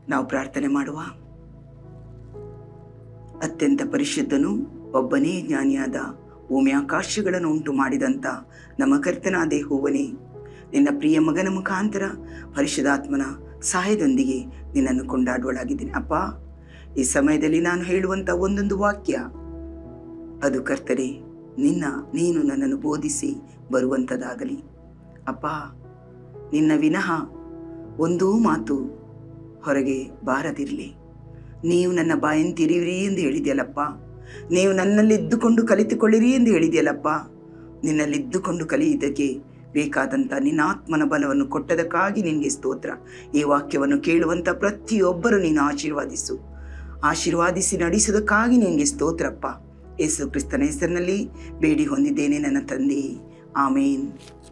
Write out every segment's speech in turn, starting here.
ನಾವು ಪ್ರಾರ್ಥನೆ ಮಾಡುವ ಅತ್ಯಂತ ಪರಿಶುದ್ಧನು ಒಬ್ಬನೇ ಜ್ಞಾನಿಯಾದ ಭೂಮ್ಯಾಕಾಶಗಳನ್ನು ಉಂಟು ಮಾಡಿದಂಥ ನಮ್ಮ ಕರ್ತನಾದ ಹೂವನೇ ನಿನ್ನ ಪ್ರಿಯ ಮಗನ ಮುಖಾಂತರ ಪರಿಶುದ್ಧಾತ್ಮನ ಸಹಾಯದೊಂದಿಗೆ ನಿನ್ನನ್ನು ಕೊಂಡಾಡುವಳಾಗಿದ್ದೀನಿ ಅಪ್ಪ ಈ ಸಮಯದಲ್ಲಿ ನಾನು ಹೇಳುವಂಥ ಒಂದೊಂದು ವಾಕ್ಯ ಅದು ಕರ್ತನೆ ನಿನ್ನ ನೀನು ನನ್ನನ್ನು ಬೋಧಿಸಿ ಬರುವಂಥದ್ದಾಗಲಿ ಅಪ್ಪ ನಿನ್ನ ವಿನಃ ಒಂದೂ ಮಾತು ಹೊರಗೆ ಬಾರದಿರಲಿ ನೀವು ನನ್ನ ಬಾಯಂತಿರಿವಿರಿ ಎಂದು ಹೇಳಿದೆಯಲ್ಲಪ್ಪ ನೀವು ನನ್ನಲ್ಲಿದ್ದುಕೊಂಡು ಕಲಿತುಕೊಳ್ಳಿರಿ ಎಂದು ಹೇಳಿದೆಯಲ್ಲಪ್ಪ ನಿನ್ನಲ್ಲಿದ್ದುಕೊಂಡು ಕಲಿಯುವುದಕ್ಕೆ ಬೇಕಾದಂಥ ನಿನ್ನ ಆತ್ಮನ ಬಲವನ್ನು ಕೊಟ್ಟದಕ್ಕಾಗಿ ನಿನಗೆ ಸ್ತೋತ್ರ ಈ ವಾಕ್ಯವನ್ನು ಕೇಳುವಂಥ ಪ್ರತಿಯೊಬ್ಬರು ನೀನು ಆಶೀರ್ವಾದಿಸು ಆಶೀರ್ವಾದಿಸಿ ನಡೆಸುವುದಕ್ಕಾಗಿ ನಿನಗೆ ಸ್ತೋತ್ರಪ್ಪ ಯೇಸು ಕ್ರಿಸ್ತನ ಹೆಸರಿನಲ್ಲಿ ಬೇಡಿ ಹೊಂದಿದ್ದೇನೆ ನನ್ನ ತಂದೆ ಆಮೇನ್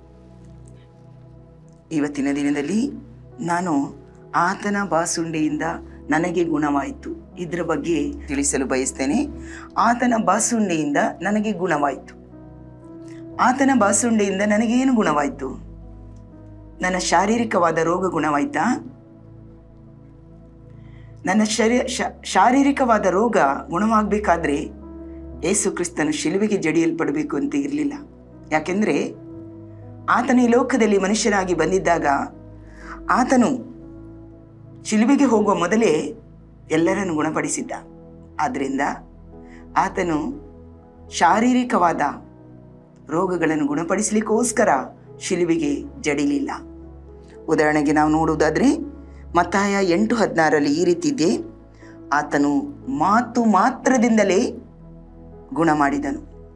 ಇವತ್ತಿನ ದಿನದಲ್ಲಿ ನಾನು ಆತನ ಬಾಸುಂಡೆಯಿಂದ ನನಗೆ ಗುಣವಾಯಿತು ಇದರ ಬಗ್ಗೆ ತಿಳಿಸಲು ಬಯಸ್ತೇನೆ ಆತನ ಬಾಸುಂಡೆಯಿಂದ ನನಗೆ ಗುಣವಾಯಿತು ಆತನ ಬಾಸುಂಡೆಯಿಂದ ನನಗೇನು ಗುಣವಾಯಿತು ನನ್ನ ಶಾರೀರಿಕವಾದ ರೋಗ ಗುಣವಾಯ್ತಾ ನನ್ನ ಶರೀ ಶ- ಶಾರೀರಿಕವಾದ ರೋಗ ಗುಣವಾಗಬೇಕಾದ್ರೆ ಯೇಸು ಕ್ರಿಸ್ತನು ಶಿಲುವೆಗೆ ಜಡಿಯಲ್ಪಡಬೇಕು ಅಂತ ಇರಲಿಲ್ಲ ಯಾಕೆಂದರೆ ಆತನ ಈ ಲೋಕದಲ್ಲಿ ಮನುಷ್ಯನಾಗಿ ಬಂದಿದ್ದಾಗ ಆತನು ಶಿಲುವೆಗೆ ಹೋಗುವ ಮೊದಲೇ ಎಲ್ಲರನ್ನು ಗುಣಪಡಿಸಿದ್ದ ಆದ್ದರಿಂದ ಆತನು ಶಾರೀರಿಕವಾದ ರೋಗಗಳನ್ನು ಗುಣಪಡಿಸಲಿಕ್ಕೋಸ್ಕರ ಶಿಲುವೆಗೆ ಜಡಿಲಿಲ್ಲ ಉದಾಹರಣೆಗೆ ನಾವು ನೋಡುವುದಾದರೆ ಮತ್ತಾಯ ಎಂಟು ಹದಿನಾರರಲ್ಲಿ ಈ ರೀತಿ ಇದೆ ಆತನು ಮಾತು ಮಾತ್ರದಿಂದಲೇ ಗುಣ ಮಾಡಿದನು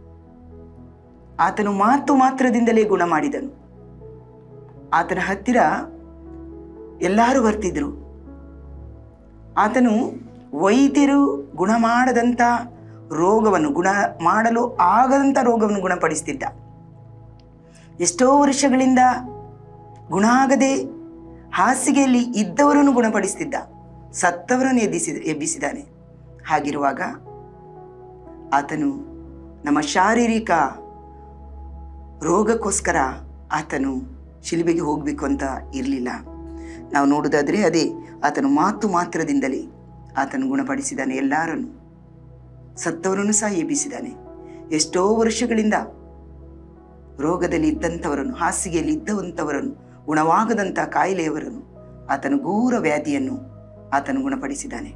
ಆತನು ಮಾತು ಮಾತ್ರದಿಂದಲೇ ಗುಣ ಮಾಡಿದನು ಆತನ ಹತ್ತಿರ ಎಲ್ಲರೂ ಬರ್ತಿದ್ರು ಆತನು ವೈದ್ಯರು ಗುಣ ಮಾಡದಂಥ ರೋಗವನ್ನು ಗುಣ ಮಾಡಲು ಆಗದಂಥ ರೋಗವನ್ನು ಗುಣಪಡಿಸ್ತಿದ್ದ ಎಷ್ಟೋ ವರ್ಷಗಳಿಂದ ಗುಣ ಆಗದೆ ಹಾಸಿಗೆಯಲ್ಲಿ ಇದ್ದವರನ್ನು ಗುಣಪಡಿಸ್ತಿದ್ದ ಸತ್ತವರನ್ನು ಎದ್ದಿಸಿದ ಎಬ್ಬಿಸಿದ್ದಾನೆ ಹಾಗಿರುವಾಗ ಆತನು ನಮ್ಮ ಶಾರೀರಿಕ ರೋಗಕ್ಕೋಸ್ಕರ ಆತನು ಶಿಲುಬೆಗೆ ಹೋಗಬೇಕು ಅಂತ ಇರಲಿಲ್ಲ ನಾವು ನೋಡೋದಾದರೆ ಅದೇ ಆತನು ಮಾತು ಮಾತ್ರದಿಂದಲೇ ಆತನು ಗುಣಪಡಿಸಿದ್ದಾನೆ ಎಲ್ಲರನ್ನು ಸತ್ತವರನ್ನು ಸಹ ಎಬ್ಬಿಸಿದ್ದಾನೆ ಎಷ್ಟೋ ವರ್ಷಗಳಿಂದ ರೋಗದಲ್ಲಿ ಇದ್ದಂಥವರನ್ನು ಹಾಸಿಗೆಯಲ್ಲಿ ಇದ್ದಂಥವರನ್ನು ಗುಣವಾಗದಂಥ ಕಾಯಿಲೆಯವರನ್ನು ಆತನು ಘೋರ ವ್ಯಾಧಿಯನ್ನು ಆತನು ಗುಣಪಡಿಸಿದ್ದಾನೆ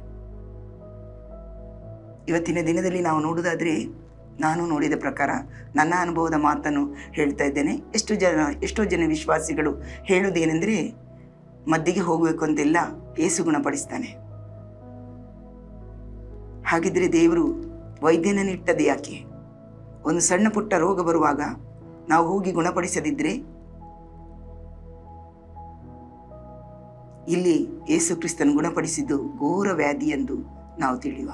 ಇವತ್ತಿನ ದಿನದಲ್ಲಿ ನಾವು ನೋಡುವುದಾದರೆ ನಾನು ನೋಡಿದ ಪ್ರಕಾರ ನನ್ನ ಅನುಭವದ ಮಾತನ್ನು ಹೇಳ್ತಾ ಇದ್ದೇನೆ ಎಷ್ಟು ಜನ ಎಷ್ಟೋ ಜನ ವಿಶ್ವಾಸಿಗಳು ಹೇಳುವುದೇನೆಂದರೆ ಮದ್ದಿಗೆ ಹೋಗಬೇಕು ಅಂತಿಲ್ಲ ಏಸು ಗುಣಪಡಿಸ್ತಾನೆ ಹಾಗಿದ್ರೆ ದೇವರು ವೈದ್ಯನನ್ನಿಟ್ಟದ್ದು ಯಾಕೆ ಒಂದು ಸಣ್ಣ ಪುಟ್ಟ ರೋಗ ಬರುವಾಗ ನಾವು ಹೋಗಿ ಗುಣಪಡಿಸದಿದ್ರೆ ಇಲ್ಲಿ ಯೇಸು ಕ್ರಿಸ್ತನು ಗುಣಪಡಿಸಿದ್ದು ಘೋರ ವ್ಯಾಧಿ ಎಂದು ನಾವು ತಿಳಿಯುವ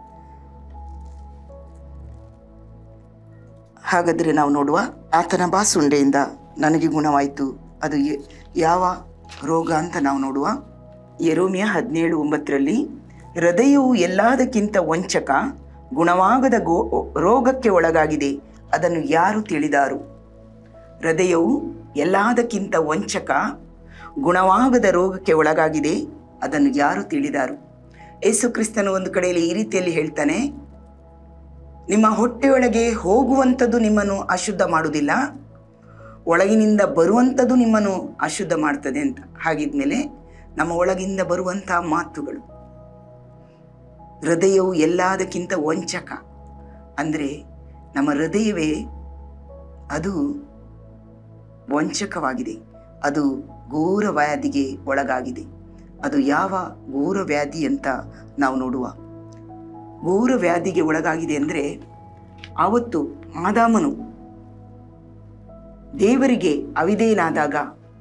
ಹಾಗಾದರೆ ನಾವು ನೋಡುವ ಆತನ ಬಾಸುಂಡೆಯಿಂದ ನನಗೆ ಗುಣವಾಯಿತು ಅದು ಯ- ಯಾವ ರೋಗ ಅಂತ ನಾವು ನೋಡುವ ಯೆರೋಮಿಯ ಹದಿನೇಳು ಒಂಬತ್ತರಲ್ಲಿ ಹೃದಯವು ಎಲ್ಲದಕ್ಕಿಂತ ವಂಚಕ ಗುಣವಾಗದ ಗೋ ರೋಗಕ್ಕೆ ಒಳಗಾಗಿದೆ ಅದನ್ನು ಯಾರು ತಿಳಿದಾರು ಹೃದಯವು ಎಲ್ಲದಕ್ಕಿಂತ ವಂಚಕ ಗುಣವಾಗದ ರೋಗಕ್ಕೆ ಒಳಗಾಗಿದೆ ಅದನ್ನು ಯಾರು ತಿಳಿದಾರು ಯೇಸು ಕ್ರಿಸ್ತನು ಒಂದು ಕಡೆಯಲ್ಲಿ ಈ ರೀತಿಯಲ್ಲಿ ಹೇಳ್ತಾನೆ ನಿಮ್ಮ ಹೊಟ್ಟೆಯೊಳಗೆ ಹೋಗುವಂಥದ್ದು ನಿಮ್ಮನ್ನು ಅಶುದ್ಧ ಮಾಡುವುದಿಲ್ಲ ಒಳಗಿನಿಂದ ಬರುವಂಥದ್ದು ನಿಮ್ಮನ್ನು ಅಶುದ್ಧ ಮಾಡ್ತದೆ ಅಂತ ಹಾಗಿದ್ಮೇಲೆ ನಮ್ಮ ಒಳಗಿಂದ ಬರುವಂಥ ಮಾತುಗಳು ಹೃದಯವು ಎಲ್ಲದಕ್ಕಿಂತ ವಂಚಕ ಅಂದರೆ ನಮ್ಮ ಹೃದಯವೇ ಅದು ವಂಚಕವಾಗಿದೆ ಅದು ಘೋರ ವ್ಯಾಧಿಗೆ ಒಳಗಾಗಿದೆ ಅದು ಯಾವ ಘೋರ ವ್ಯಾಧಿ ಅಂತ ನಾವು ನೋಡುವ ಘೋರ ವ್ಯಾಧಿಗೆ ಒಳಗಾಗಿದೆ ಅಂದರೆ ಆವತ್ತು ಆದಾಮನು ದೇವರಿಗೆ ಅವಿಧೇಯನಾದಾಗ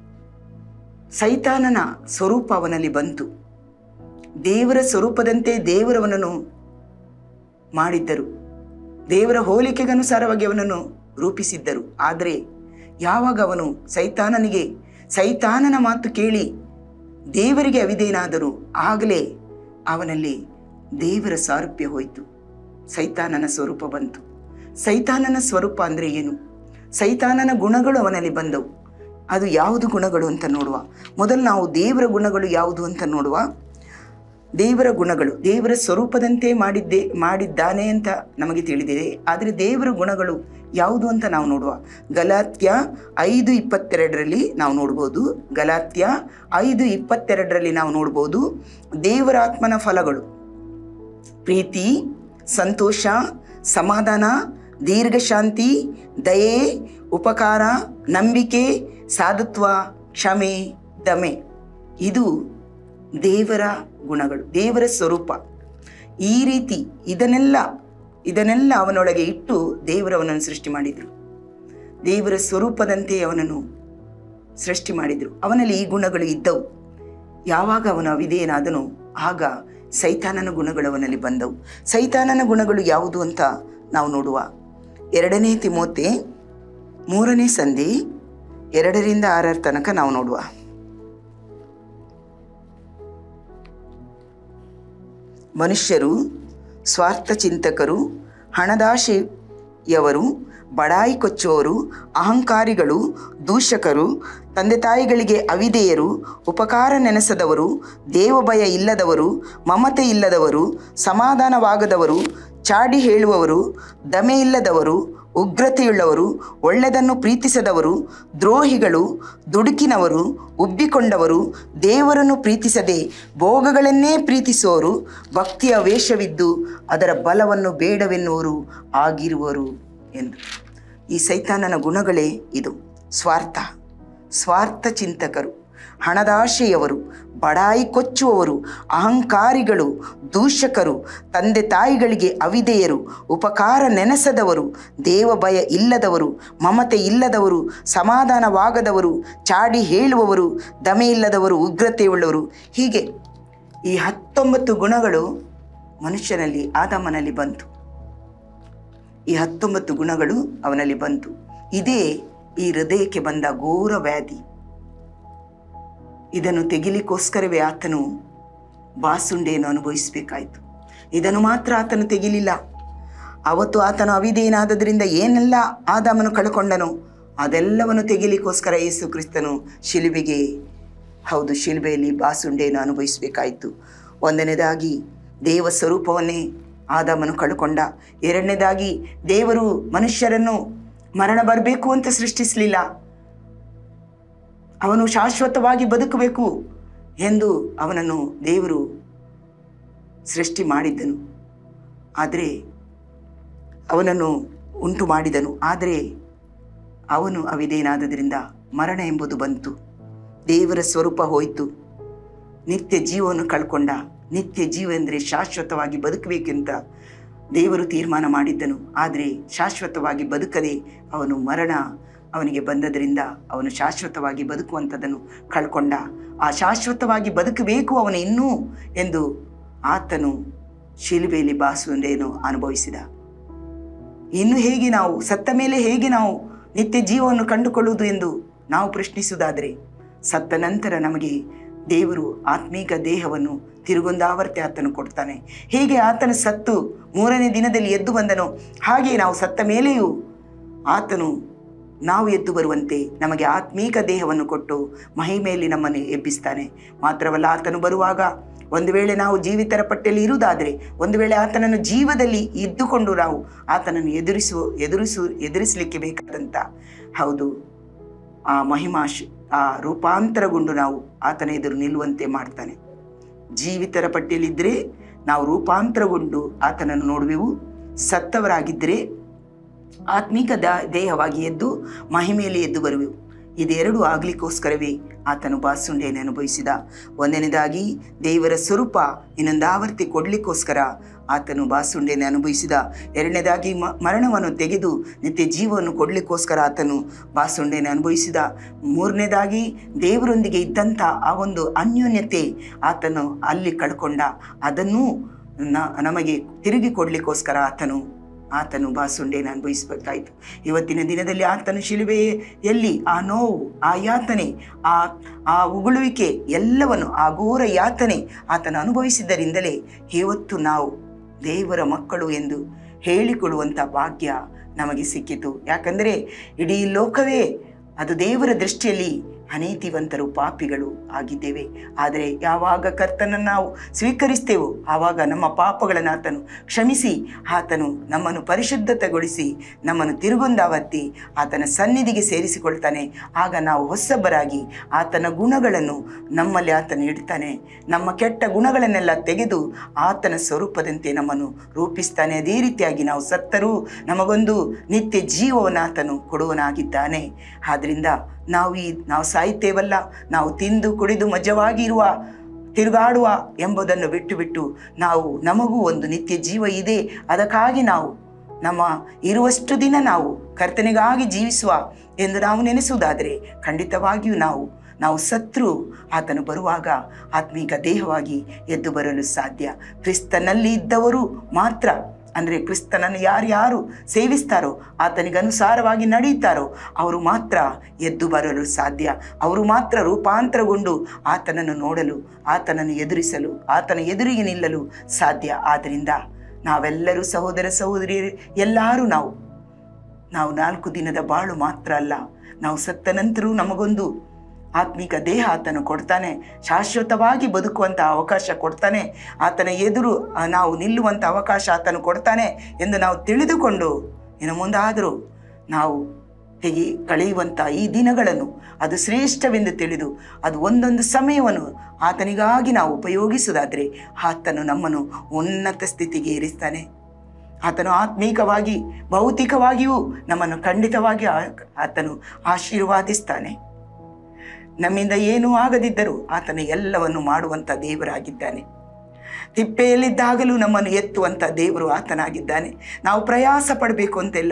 ಸೈತಾನನ ಸ್ವರೂಪ ಅವನಲ್ಲಿ ಬಂತು ದೇವರ ಸ್ವರೂಪದಂತೆ ದೇವರವನನ್ನು ಮಾಡಿದ್ದರು ದೇವರ ಹೋಲಿಕೆಗನುಸಾರವಾಗಿ ಅವನನ್ನು ರೂಪಿಸಿದ್ದರು ಆದರೆ ಯಾವಾಗ ಅವನು ಸೈತಾನನಿಗೆ ಸೈತಾನನ ಮಾತು ಕೇಳಿ ದೇವರಿಗೆ ಅವಿಧೇಯನಾದರು ಆಗಲೇ ಅವನಲ್ಲಿ ದೇವರ ಸಾರೂಪ್ಯ ಹೋಯಿತು ಸೈತಾನನ ಸ್ವರೂಪ ಬಂತು ಸೈತಾನನ ಸ್ವರೂಪ ಅಂದರೆ ಏನು ಸೈತಾನನ ಗುಣಗಳು ಅವನಲ್ಲಿ ಬಂದವು ಅದು ಯಾವುದು ಗುಣಗಳು ಅಂತ ನೋಡುವ ಮೊದಲು ನಾವು ದೇವರ ಗುಣಗಳು ಯಾವುದು ಅಂತ ನೋಡುವ ದೇವರ ಗುಣಗಳು ದೇವರ ಸ್ವರೂಪದಂತೆ ಮಾಡಿದ್ದೆ ಮಾಡಿದ್ದಾನೆ ಅಂತ ನಮಗೆ ತಿಳಿದಿದೆ ಆದರೆ ದೇವರ ಗುಣಗಳು ಯಾವುದು ಅಂತ ನಾವು ನೋಡುವ ಗಲಾತ್ಯ ಐದು ಇಪ್ಪತ್ತೆರಡರಲ್ಲಿ ನಾವು ನೋಡ್ಬೋದು ಗಲಾತ್ಯ ಐದು ಇಪ್ಪತ್ತೆರಡರಲ್ಲಿ ನಾವು ನೋಡ್ಬೋದು ದೇವರ ಆತ್ಮನ ಫಲಗಳು ಪ್ರೀತಿ ಸಂತೋಷ ಸಮಾಧಾನ ದೀರ್ಘಶಾಂತಿ ದಯೆ ಉಪಕಾರ ನಂಬಿಕೆ ಸಾಧುತ್ವ ಕ್ಷಮೆ ದಮೆ ಇದು ದೇವರ ಗುಣಗಳು ದೇವರ ಸ್ವರೂಪ ಈ ರೀತಿ ಇದನ್ನೆಲ್ಲ ಇದನ್ನೆಲ್ಲ ಅವನೊಳಗೆ ಇಟ್ಟು ದೇವರು ಅವನನ್ನು ಸೃಷ್ಟಿ ಮಾಡಿದರು ದೇವರ ಸ್ವರೂಪದಂತೆ ಅವನನ್ನು ಸೃಷ್ಟಿ ಮಾಡಿದರು ಅವನಲ್ಲಿ ಈ ಗುಣಗಳು ಇದ್ದವು ಯಾವಾಗ ಅವನು ಅವಿಧೇಯನಾದನೋ ಆಗ ಸೈತಾನನ ಗುಣಗಳು ಅವನಲ್ಲಿ ಬಂದವು ಸೈತಾನನ ಗುಣಗಳು ಯಾವುದು ಅಂತ ನಾವು ನೋಡುವ ಎರಡನೇ ತಿಮೋತೆ ಮೂರನೇ ಸಂಧಿ ಎರಡರಿಂದ ಆರರ ತನಕ ನಾವು ನೋಡುವ ಮನುಷ್ಯರು ಸ್ವಾರ್ಥ ಚಿಂತಕರು ಹಣದಾಶೆಯವರು ಬಡಾಯಿ ಕೊಚ್ಚುವವರು ಅಹಂಕಾರಿಗಳು ದೂಷಕರು ತಂದೆ ತಾಯಿಗಳಿಗೆ ಅವಿಧೇಯರು ಉಪಕಾರ ನೆನೆಸದವರು ದೇವಭಯ ಇಲ್ಲದವರು ಮಮತೆ ಇಲ್ಲದವರು ಸಮಾಧಾನವಾಗದವರು ಚಾಡಿ ಹೇಳುವವರು ದಮೆ ಇಲ್ಲದವರು ಉಗ್ರತೆಯುಳ್ಳವರು ಒಳ್ಳೆಯದನ್ನು ಪ್ರೀತಿಸದವರು ದ್ರೋಹಿಗಳು ದುಡುಕಿನವರು ಉಬ್ಬಿಕೊಂಡವರು ದೇವರನ್ನು ಪ್ರೀತಿಸದೆ ಭೋಗಗಳನ್ನೇ ಪ್ರೀತಿಸುವವರು ಭಕ್ತಿಯ ವೇಷವಿದ್ದು ಅದರ ಬಲವನ್ನು ಬೇಡವೆನ್ನುವರು ಆಗಿರುವರು ಎಂದು ಈ ಸೈತಾನನ ಗುಣಗಳೇ ಇದು ಸ್ವಾರ್ಥ ಸ್ವಾರ್ಥ ಚಿಂತಕರು ಹಣದಾಶೆಯವರು ಬಡಾಯಿ ಕೊಚ್ಚುವವರು ಅಹಂಕಾರಿಗಳು ದೂಷಕರು ತಂದೆ ತಾಯಿಗಳಿಗೆ ಅವಿಧೇಯರು ಉಪಕಾರ ನೆನೆಸದವರು ದೇವ ಭಯ ಇಲ್ಲದವರು ಮಮತೆ ಇಲ್ಲದವರು ಸಮಾಧಾನವಾಗದವರು ಚಾಡಿ ಹೇಳುವವರು ದಮೆ ಇಲ್ಲದವರು ಉಗ್ರತೆಯುಳ್ಳವರು ಹೀಗೆ ಈ ಹತ್ತೊಂಬತ್ತು ಗುಣಗಳು ಮನುಷ್ಯನಲ್ಲಿ ಆದಾಮನಲ್ಲಿ ಬಂತು ಈ ಹತ್ತೊಂಬತ್ತು ಗುಣಗಳು ಅವನಲ್ಲಿ ಬಂತು ಇದೇ ಈ ಹೃದಯಕ್ಕೆ ಬಂದ ಘೋರ ವ್ಯಾಧಿ ಇದನ್ನು ತೆಗಿಲಿಕ್ಕೋಸ್ಕರವೇ ಆತನು ಬಾಸುಂಡೆಯನ್ನು ಅನುಭವಿಸಬೇಕಾಯಿತು ಇದನ್ನು ಮಾತ್ರ ಆತನು ತೆಗಿಲಿಲ್ಲ ಅವತ್ತು ಆತನು ಅವಿಧೇಯನಾದದ್ರಿಂದ ಏನೆಲ್ಲ ಆದಾಮನು ಕಳ್ಕೊಂಡನೋ ಅದೆಲ್ಲವನ್ನು ತೆಗಿಲಿಕ್ಕೋಸ್ಕರ ಯೇಸು ಕ್ರಿಸ್ತನು ಶಿಲುಬೆಗೆ ಹೌದು ಶಿಲುಬೆಯಲ್ಲಿ ಬಾಸುಂಡೆಯನ್ನು ಅನುಭವಿಸಬೇಕಾಯಿತು ಒಂದನೇದಾಗಿ ದೇವ ಸ್ವರೂಪವನ್ನೇ ಆದಾಮನು ಕಳ್ಕೊಂಡ ಎರಡನೇದಾಗಿ ದೇವರು ಮನುಷ್ಯರನ್ನು ಮರಣ ಬರಬೇಕು ಅಂತ ಸೃಷ್ಟಿಸಲಿಲ್ಲ ಅವನು ಶಾಶ್ವತವಾಗಿ ಬದುಕಬೇಕು ಎಂದು ಅವನನ್ನು ದೇವರು ಸೃಷ್ಟಿ ಮಾಡಿದ್ದನು ಆದರೆ ಅವನನ್ನು ಉಂಟು ಮಾಡಿದನು ಆದರೆ ಅವನು ಅವಿಧೇಯನಾದದ್ರಿಂದ ಮರಣ ಎಂಬುದು ಬಂತು ದೇವರ ಸ್ವರೂಪ ಹೋಯಿತು ನಿತ್ಯ ಜೀವವನ್ನು ಕಳ್ಕೊಂಡ ನಿತ್ಯ ಜೀವ ಎಂದರೆ ಶಾಶ್ವತವಾಗಿ ಬದುಕಬೇಕೆಂತ ದೇವರು ತೀರ್ಮಾನ ಮಾಡಿದ್ದನು ಆದರೆ ಶಾಶ್ವತವಾಗಿ ಬದುಕದೆ ಅವನು ಮರಣ ಅವನಿಗೆ ಬಂದದರಿಂದ ಅವನು ಶಾಶ್ವತವಾಗಿ ಬದುಕುವಂಥದ್ದನ್ನು ಕಳ್ಕೊಂಡ ಆ ಶಾಶ್ವತವಾಗಿ ಬದುಕಬೇಕು ಅವನು ಇನ್ನೂ ಎಂದು ಆತನು ಶಿಲುಬೆಯಲ್ಲಿ ಬಾಸುಂಡೆಯನ್ನು ಅನುಭವಿಸಿದ ಇನ್ನು ಹೇಗೆ ನಾವು ಸತ್ತ ಮೇಲೆ ಹೇಗೆ ನಾವು ನಿತ್ಯ ಜೀವವನ್ನು ಕಂಡುಕೊಳ್ಳುವುದು ಎಂದು ನಾವು ಪ್ರಶ್ನಿಸುವುದಾದರೆ ಸತ್ತ ನಂತರ ನಮಗೆ ದೇವರು ಆತ್ಮೀಕ ದೇಹವನ್ನು ತಿರುಗೊಂದಾವರ್ತಿ ಆತನು ಕೊಡ್ತಾನೆ ಹೇಗೆ ಆತನು ಸತ್ತು ಮೂರನೇ ದಿನದಲ್ಲಿ ಎದ್ದು ಬಂದನೋ ಹಾಗೆ ನಾವು ಸತ್ತ ಮೇಲೆಯೂ ಆತನು ನಾವು ಎದ್ದು ಬರುವಂತೆ ನಮಗೆ ಆತ್ಮೀಕ ದೇಹವನ್ನು ಕೊಟ್ಟು ಮಹಿಮೆಯಲ್ಲಿ ನಮ್ಮನ್ನು ಎಬ್ಬಿಸ್ತಾನೆ ಮಾತ್ರವಲ್ಲ ಆತನು ಬರುವಾಗ ಒಂದು ವೇಳೆ ನಾವು ಜೀವಿತರ ಪಟ್ಟಿಯಲ್ಲಿ ಇರುವುದಾದರೆ ಒಂದು ವೇಳೆ ಆತನನ್ನು ಜೀವದಲ್ಲಿ ಇದ್ದುಕೊಂಡು ನಾವು ಆತನನ್ನು ಎದುರಿಸುವ ಎದುರಿಸು ಎದುರಿಸಲಿಕ್ಕೆ ಬೇಕಾದಂಥ ಹೌದು ಆ ಮಹಿಮಾಶ್ ಆ ರೂಪಾಂತರಗೊಂಡು ನಾವು ಆತನ ಎದುರು ನಿಲ್ಲುವಂತೆ ಮಾಡ್ತಾನೆ ಜೀವಿತರ ಪಟ್ಟಿಯಲ್ಲಿದ್ದರೆ ನಾವು ರೂಪಾಂತರಗೊಂಡು ಆತನನ್ನು ನೋಡುವೆವು ಸತ್ತವರಾಗಿದ್ದರೆ ಆತ್ಮಿಕ ದ ದೇಹವಾಗಿ ಎದ್ದು ಮಹಿಮೆಯಲ್ಲಿ ಎದ್ದು ಬರುವೆವು ಇದೆರಡು ಆಗ್ಲಿಕ್ಕೋಸ್ಕರವೇ ಆತನು ಬಾಸುಂಡೆಯನ್ನು ಅನುಭವಿಸಿದ ಒಂದನೇದಾಗಿ ದೇವರ ಸ್ವರೂಪ ಇನ್ನೊಂದಾವರ್ತಿ ಕೊಡಲಿಕ್ಕೋಸ್ಕರ ಆತನು ಬಾಸುಂಡೆಯನ್ನು ಅನುಭವಿಸಿದ ಎರಡನೇದಾಗಿ ಮ ಮರಣವನ್ನು ತೆಗೆದು ನಿತ್ಯ ಜೀವವನ್ನು ಕೊಡಲಿಕ್ಕೋಸ್ಕರ ಆತನು ಬಾಸುಂಡೆಯನ್ನು ಅನುಭವಿಸಿದ ಮೂರನೇದಾಗಿ ದೇವರೊಂದಿಗೆ ಇದ್ದಂಥ ಆ ಒಂದು ಅನ್ಯೋನ್ಯತೆ ಆತನು ಅಲ್ಲಿ ಕಳ್ಕೊಂಡ ಅದನ್ನು ನ ನಮಗೆ ತಿರುಗಿ ಕೊಡಲಿಕ್ಕೋಸ್ಕರ ಆತನು ಆತನು ಬಾಸುಂಡೆಯನ್ನು ಅನುಭವಿಸಬೇಕಾಯಿತು ಇವತ್ತಿನ ದಿನದಲ್ಲಿ ಆತನು ಶಿಲುಬೆಯಲ್ಲಿ ಆ ನೋವು ಆ ಯಾತನೆ ಆ ಆ ಉಗುಳುವಿಕೆ ಎಲ್ಲವನ್ನು ಆ ಘೋರ ಯಾತನೆ ಆತನು ಅನುಭವಿಸಿದ್ದರಿಂದಲೇ ಇವತ್ತು ನಾವು ದೇವರ ಮಕ್ಕಳು ಎಂದು ಹೇಳಿಕೊಳ್ಳುವಂಥ ಭಾಗ್ಯ ನಮಗೆ ಸಿಕ್ಕಿತು ಯಾಕಂದರೆ ಇಡೀ ಲೋಕವೇ ಅದು ದೇವರ ದೃಷ್ಟಿಯಲ್ಲಿ ಅನೀತಿವಂತರು ಪಾಪಿಗಳು ಆಗಿದ್ದೇವೆ ಆದರೆ ಯಾವಾಗ ಕರ್ತನನ್ನು ನಾವು ಸ್ವೀಕರಿಸ್ತೇವೋ ಆವಾಗ ನಮ್ಮ ಪಾಪಗಳನ್ನು ಆತನು ಕ್ಷಮಿಸಿ ಆತನು ನಮ್ಮನ್ನು ಪರಿಶುದ್ಧತೆಗೊಳಿಸಿ ನಮ್ಮನ್ನು ತಿರುಗೊಂದಾವತ್ತಿ ಆತನ ಸನ್ನಿಧಿಗೆ ಸೇರಿಸಿಕೊಳ್ತಾನೆ ಆಗ ನಾವು ಹೊಸಬರಾಗಿ ಆತನ ಗುಣಗಳನ್ನು ನಮ್ಮಲ್ಲಿ ಆತನು ಇಡ್ತಾನೆ ನಮ್ಮ ಕೆಟ್ಟ ಗುಣಗಳನ್ನೆಲ್ಲ ತೆಗೆದು ಆತನ ಸ್ವರೂಪದಂತೆ ನಮ್ಮನ್ನು ರೂಪಿಸ್ತಾನೆ ಅದೇ ರೀತಿಯಾಗಿ ನಾವು ಸತ್ತರೂ ನಮಗೊಂದು ನಿತ್ಯ ಜೀವವನ್ನು ಆತನು ಕೊಡುವನಾಗಿದ್ದಾನೆ ಆದ್ದರಿಂದ ನಾವು ಈ ನಾವು ಸಾಯ್ತೇವಲ್ಲ ನಾವು ತಿಂದು ಕುಡಿದು ಮಜವಾಗಿರುವ ತಿರುಗಾಡುವ ಎಂಬುದನ್ನು ಬಿಟ್ಟು ಬಿಟ್ಟು ನಾವು ನಮಗೂ ಒಂದು ನಿತ್ಯ ಜೀವ ಇದೆ ಅದಕ್ಕಾಗಿ ನಾವು ನಮ್ಮ ಇರುವಷ್ಟು ದಿನ ನಾವು ಕರ್ತನಿಗಾಗಿ ಜೀವಿಸುವ ಎಂದು ನಾವು ನೆನೆಸುವುದಾದರೆ ಖಂಡಿತವಾಗಿಯೂ ನಾವು ನಾವು ಸತ್ರು ಆತನು ಬರುವಾಗ ಆತ್ಮೀಕ ದೇಹವಾಗಿ ಎದ್ದು ಬರಲು ಸಾಧ್ಯ ಕ್ರಿಸ್ತನಲ್ಲಿ ಇದ್ದವರು ಮಾತ್ರ ಅಂದರೆ ಕ್ರಿಸ್ತನನ್ನು ಯಾರ್ಯಾರು ಸೇವಿಸ್ತಾರೋ ಆತನಿಗೆ ಅನುಸಾರವಾಗಿ ನಡೆಯುತ್ತಾರೋ ಅವರು ಮಾತ್ರ ಎದ್ದು ಬರಲು ಸಾಧ್ಯ ಅವರು ಮಾತ್ರ ರೂಪಾಂತರಗೊಂಡು ಆತನನ್ನು ನೋಡಲು ಆತನನ್ನು ಎದುರಿಸಲು ಆತನ ಎದುರಿಗೆ ನಿಲ್ಲಲು ಸಾಧ್ಯ ಆದ್ದರಿಂದ ನಾವೆಲ್ಲರೂ ಸಹೋದರ ಸಹೋದರಿಯರು ಎಲ್ಲರೂ ನಾವು ನಾವು ನಾಲ್ಕು ದಿನದ ಬಾಳು ಮಾತ್ರ ಅಲ್ಲ ನಾವು ಸತ್ತ ನಂತರೂ ನಮಗೊಂದು ಆತ್ಮಿಕ ದೇಹ ಆತನು ಕೊಡ್ತಾನೆ ಶಾಶ್ವತವಾಗಿ ಬದುಕುವಂಥ ಅವಕಾಶ ಕೊಡ್ತಾನೆ ಆತನ ಎದುರು ಆ, ನಾವು ನಿಲ್ಲುವಂಥ ಅವಕಾಶ ಆತನು ಕೊಡ್ತಾನೆ ಎಂದು ನಾವು ತಿಳಿದುಕೊಂಡು ಇನ್ನು ಮುಂದಾದರೂ ನಾವು ತೆಗಿ ಕಳೆಯುವಂಥ ಈ ದಿನಗಳನ್ನು ಅದು ಶ್ರೇಷ್ಠವೆಂದು ತಿಳಿದು ಅದು ಒಂದೊಂದು ಸಮಯವನ್ನು ಆತನಿಗಾಗಿ ನಾವು ಉಪಯೋಗಿಸುವುದಾದರೆ ಆತನು ನಮ್ಮನ್ನು ಉನ್ನತ ಸ್ಥಿತಿಗೆ ಏರಿಸ್ತಾನೆ ಆತನು ಆತ್ಮೀಕವಾಗಿ ಭೌತಿಕವಾಗಿಯೂ ನಮ್ಮನ್ನು ಖಂಡಿತವಾಗಿ ಆ- ಆತನು ಆಶೀರ್ವಾದಿಸ್ತಾನೆ ನಮ್ಮಿಂದ ಏನೂ ಆಗದಿದ್ದರೂ ಆತನ ಎಲ್ಲವನ್ನು ಮಾಡುವಂಥ ದೇವರಾಗಿದ್ದಾನೆ ತಿಪ್ಪೆಯಲ್ಲಿದ್ದಾಗಲೂ ನಮ್ಮನ್ನು ಎತ್ತುವಂಥ ದೇವರು ಆತನಾಗಿದ್ದಾನೆ ನಾವು ಪ್ರಯಾಸ ಪಡಬೇಕು ಅಂತೆಲ್ಲ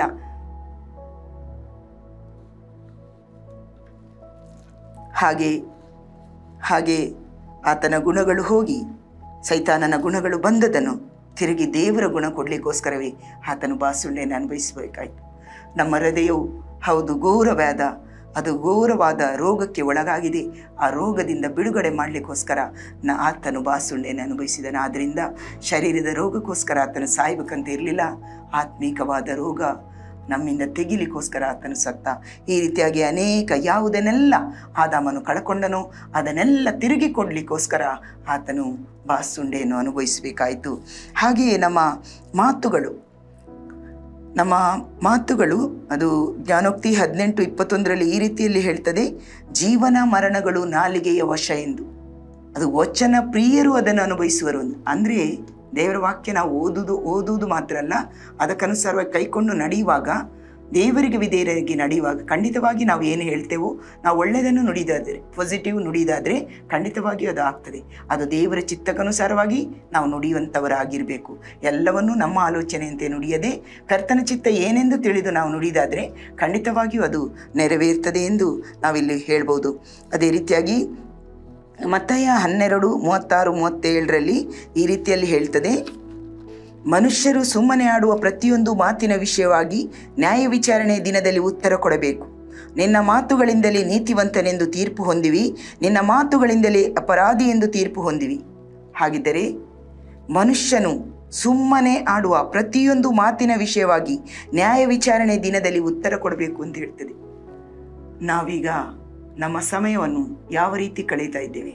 ಹಾಗೆ ಹಾಗೆ ಆತನ ಗುಣಗಳು ಹೋಗಿ ಸೈತಾನನ ಗುಣಗಳು ಬಂದದನ್ನು ತಿರುಗಿ ದೇವರ ಗುಣ ಕೊಡಲಿಕ್ಕೋಸ್ಕರವೇ ಆತನು ಬಾಸುಳ್ಳೆಯನ್ನು ಅನುಭವಿಸಬೇಕಾಯಿತು ನಮ್ಮ ಹೃದಯವು ಹೌದು ಘೋರವಾದ ಅದು ಘೋರವಾದ ರೋಗಕ್ಕೆ ಒಳಗಾಗಿದೆ ಆ ರೋಗದಿಂದ ಬಿಡುಗಡೆ ಮಾಡಲಿಕ್ಕೋಸ್ಕರ ನ ಆತನು ಬಾಸುಳ್ಳೆಯನ್ನು ಅನುಭವಿಸಿದನು ಆದ್ದರಿಂದ ಶರೀರದ ರೋಗಕ್ಕೋಸ್ಕರ ಆತನು ಸಾಯ್ಬೇಕಂತ ಇರಲಿಲ್ಲ ಆತ್ಮೀಕವಾದ ರೋಗ ನಮ್ಮಿಂದ ತೆಗಿಲಿಕ್ಕೋಸ್ಕರ ಆತನು ಸತ್ತ ಈ ರೀತಿಯಾಗಿ ಅನೇಕ ಯಾವುದನ್ನೆಲ್ಲ ಆದಾಮನು ಕಳ್ಕೊಂಡನೋ ಅದನ್ನೆಲ್ಲ ತಿರುಗಿ ಕೊಡಲಿಕ್ಕೋಸ್ಕರ ಆತನು ಬಾಸುಂಡೆಯನ್ನು ಅನುಭವಿಸಬೇಕಾಯಿತು ಹಾಗೆಯೇ ನಮ್ಮ ಮಾತುಗಳು ನಮ್ಮ ಮಾತುಗಳು ಅದು ಜ್ಞಾನೋಕ್ತಿ ಹದಿನೆಂಟು ಇಪ್ಪತ್ತೊಂದರಲ್ಲಿ ಈ ರೀತಿಯಲ್ಲಿ ಹೇಳ್ತದೆ ಜೀವನ ಮರಣಗಳು ನಾಲಿಗೆಯ ವಶ ಎಂದು ಅದು ವಚನ ಪ್ರಿಯರು ಅದನ್ನು ಅನುಭವಿಸುವರು ಅಂದರೆ ದೇವರ ವಾಕ್ಯ ನಾವು ಓದುವುದು ಓದುವುದು ಮಾತ್ರ ಅಲ್ಲ ಅದಕ್ಕನುಸಾರವಾಗಿ ಕೈಕೊಂಡು ನಡೆಯುವಾಗ ದೇವರಿಗೆ ವಿಧೇಯರಾಗಿ ನಡೆಯುವಾಗ ಖಂಡಿತವಾಗಿ ನಾವು ಏನು ಹೇಳ್ತೇವೋ ನಾವು ಒಳ್ಳೆಯದನ್ನು ನುಡಿದಾದರೆ ಪಾಸಿಟಿವ್ ನುಡಿದಾದರೆ ಖಂಡಿತವಾಗಿ ಅದು ಆಗ್ತದೆ ಅದು ದೇವರ ಚಿತ್ತಕ್ಕನುಸಾರವಾಗಿ ನಾವು ನುಡಿಯುವಂಥವರಾಗಿರಬೇಕು ಎಲ್ಲವನ್ನೂ ನಮ್ಮ ಆಲೋಚನೆಯಂತೆ ನುಡಿಯದೆ ಕರ್ತನ ಚಿತ್ತ ಏನೆಂದು ತಿಳಿದು ನಾವು ನುಡಿದಾದರೆ ಖಂಡಿತವಾಗಿಯೂ ಅದು ನೆರವೇರ್ತದೆ ಎಂದು ನಾವಿಲ್ಲಿ ಹೇಳ್ಬೋದು ಅದೇ ರೀತಿಯಾಗಿ ಮತ್ತಯ ಹನ್ನೆರಡು ಮೂವತ್ತಾರು ಮೂವತ್ತೇಳರಲ್ಲಿ ಈ ರೀತಿಯಲ್ಲಿ ಹೇಳ್ತದೆ ಮನುಷ್ಯರು ಸುಮ್ಮನೆ ಆಡುವ ಪ್ರತಿಯೊಂದು ಮಾತಿನ ವಿಷಯವಾಗಿ ನ್ಯಾಯ ವಿಚಾರಣೆ ದಿನದಲ್ಲಿ ಉತ್ತರ ಕೊಡಬೇಕು ನಿನ್ನ ಮಾತುಗಳಿಂದಲೇ ನೀತಿವಂತನೆಂದು ತೀರ್ಪು ಹೊಂದಿವಿ ನಿನ್ನ ಮಾತುಗಳಿಂದಲೇ ಅಪರಾಧಿ ಎಂದು ತೀರ್ಪು ಹೊಂದಿವಿ ಹಾಗಿದ್ದರೆ ಮನುಷ್ಯನು ಸುಮ್ಮನೆ ಆಡುವ ಪ್ರತಿಯೊಂದು ಮಾತಿನ ವಿಷಯವಾಗಿ ನ್ಯಾಯ ವಿಚಾರಣೆ ದಿನದಲ್ಲಿ ಉತ್ತರ ಕೊಡಬೇಕು ಅಂತ ಹೇಳ್ತದೆ ನಾವೀಗ ನಮ್ಮ ಸಮಯವನ್ನು ಯಾವ ರೀತಿ ಕಳೀತಾ ಇದ್ದೇವೆ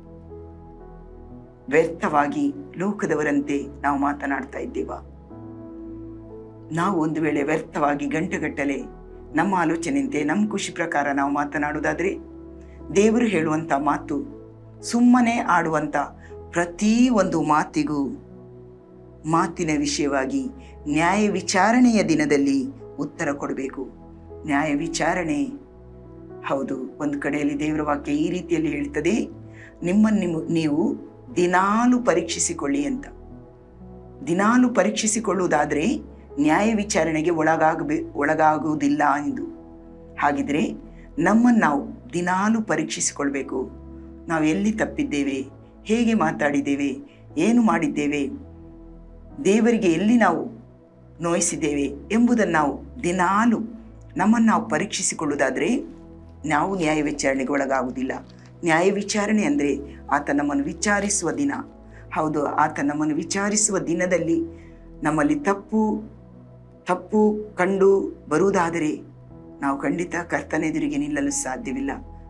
ವ್ಯರ್ಥವಾಗಿ ಲೋಕದವರಂತೆ ನಾವು ಮಾತನಾಡ್ತಾ ಇದ್ದೇವಾ ನಾವು ಒಂದು ವೇಳೆ ವ್ಯರ್ಥವಾಗಿ ಗಂಟೆಗಟ್ಟಲೆ ನಮ್ಮ ಆಲೋಚನೆಯಂತೆ ನಮ್ಮ ಖುಷಿ ಪ್ರಕಾರ ನಾವು ಮಾತನಾಡುವುದಾದರೆ ದೇವರು ಹೇಳುವಂಥ ಮಾತು ಸುಮ್ಮನೆ ಆಡುವಂಥ ಪ್ರತಿ ಒಂದು ಮಾತಿಗೂ ಮಾತಿನ ವಿಷಯವಾಗಿ ನ್ಯಾಯ ವಿಚಾರಣೆಯ ದಿನದಲ್ಲಿ ಉತ್ತರ ಕೊಡಬೇಕು ನ್ಯಾಯ ವಿಚಾರಣೆ ಹೌದು ಒಂದು ಕಡೆಯಲ್ಲಿ ದೇವರ ವಾಕ್ಯ ಈ ರೀತಿಯಲ್ಲಿ ಹೇಳ್ತದೆ ನಿಮ್ಮನ್ನು ನಿಮ್- ನೀವು ದಿನಾಲು ಪರೀಕ್ಷಿಸಿಕೊಳ್ಳಿ ಅಂತ ದಿನಾಲು ಪರೀಕ್ಷಿಸಿಕೊಳ್ಳುವುದಾದರೆ ನ್ಯಾಯ ವಿಚಾರಣೆಗೆ ಒಳಗಾಗಬೇ ಒಳಗಾಗುವುದಿಲ್ಲ ಎಂದು ಹಾಗಿದ್ರೆ ನಮ್ಮನ್ನು ನಾವು ದಿನಾಲು ಪರೀಕ್ಷಿಸಿಕೊಳ್ಬೇಕು ನಾವು ಎಲ್ಲಿ ತಪ್ಪಿದ್ದೇವೆ ಹೇಗೆ ಮಾತಾಡಿದ್ದೇವೆ ಏನು ಮಾಡಿದ್ದೇವೆ ದೇವರಿಗೆ ಎಲ್ಲಿ ನಾವು ನೋಯಿಸಿದ್ದೇವೆ ಎಂಬುದನ್ನು ನಾವು ದಿನಾಲು ನಮ್ಮನ್ನು ನಾವು ಪರೀಕ್ಷಿಸಿಕೊಳ್ಳುವುದಾದರೆ ನಾವು ನ್ಯಾಯ ವಿಚಾರಣೆಗೆ ಒಳಗಾಗುವುದಿಲ್ಲ ನ್ಯಾಯ ವಿಚಾರಣೆ ಅಂದರೆ ಆತ ನಮ್ಮನ್ನು ವಿಚಾರಿಸುವ ದಿನ ಹೌದು ಆತ ನಮ್ಮನ್ನು ವಿಚಾರಿಸುವ ದಿನದಲ್ಲಿ ನಮ್ಮಲ್ಲಿ ತಪ್ಪು ತಪ್ಪು ಕಂಡು ಬರುವುದಾದರೆ ನಾವು ಖಂಡಿತ ಕರ್ತನೆದುರಿಗೆ ನಿಲ್ಲಲು ಸಾಧ್ಯವಿಲ್ಲ